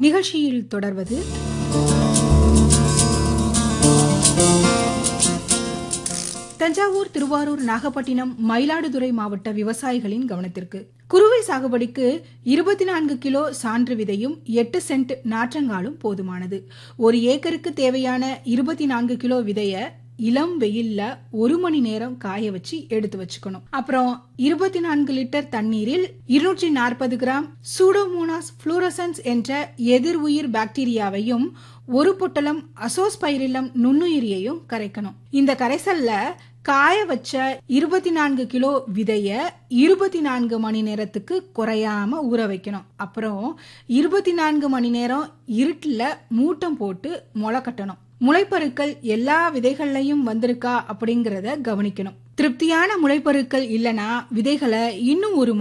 நிகழ்ச்சியில் தொடர்வது தஞ்சாவூர் திருவாரூர் நாகப்பட்டினம் மயிலாடுதுறை மாவட்ட விவசாயிகளின் கவனத்திற்கு குறுவை சாகுபடிக்கு இருபத்தி நான்கு கிலோ சான்று விதையும் எட்டு சென்ட் நாற்றங்காலும் போதுமானது ஒரு ஏக்கருக்கு தேவையான இருபத்தி நான்கு கிலோ விதைய இளம் வெயில்ல ஒரு மணி நேரம் காய வச்சு எடுத்து வச்சுக்கணும் அப்புறம் இருபத்தி நான்கு லிட்டர் தண்ணீரில் இருநூற்றி நாற்பது கிராம் சூடோமோனாஸ் புளூரசன்ஸ் என்ற எதிர் உயிர் பாக்டீரியாவையும் ஒரு பொட்டலம் அசோஸ்பைரிலம் நுண்ணுயிரியையும் கரைக்கணும் இந்த கரைசல்ல காய வச்ச இருபத்தி நான்கு கிலோ விதைய இருபத்தி நான்கு மணி நேரத்துக்கு குறையாம ஊற வைக்கணும் அப்புறம் இருபத்தி நான்கு மணி நேரம் இருட்டில் மூட்டம் போட்டு முளை கட்டணும் முளைப்பருக்கள் எல்லா விதைகள்லையும் வந்திருக்கா அப்படிங்கறத கவனிக்கணும் திருப்தியான முளைப்பருக்கள் இல்லனா விதைகளை இன்னும் ஒரு